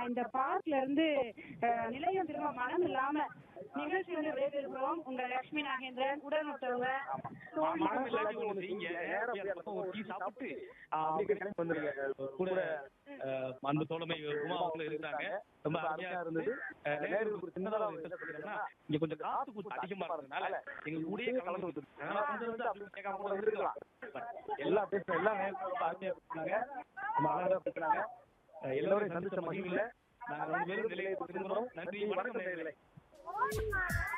இந்த பார்க்ல இருந்து அஹ், நிலையம் திரும்ப மனம் இல்லாம நிகழ்ச்சி வந்து விடைபெறுகிறோம் உங்க லட்சுமி நாகேந்திரன் உடன் ஒருத்தவங்க தோழி மனம் இல்லாட்டி ஒண்ணு செய்யுங்க நேரா போய் அந்த பக்கம் ஒரு டீ சாப்பிட்டு ஆ, அப்படியே கிளம்பி வந்துருங்க கூட அஹ், அந்த தோழமை உமா அவங்களும் இருக்கிறாங்க ரொம்ப அருமையா இருந்தது அஹ், நேரு ஒரு சின்னதா ஒரு விஷயம் சொல்லிக்கிறேன்னா, இங்க கொஞ்சம் காத்து குத்து அதிகமா இருந்ததுனால எங்க கூடயே கலந்து வந்து கொஞ்சம் வந்து அப்படி கேட்காம கூட இருக்கலாம் எல்லா பேசுற எல்லா நேரங்களும் ரொம்ப அருமையா பேசுனாங்க ரொம்ப அழகா பேசுனாங்க அஹ், எல்லோரையும் சந்திச்ச மகிழ்ச்சியில நாங்க ரெண்டு பேரும் நிலையை திரும்புறோம் நன்றி வணக்கம் நேயர்களே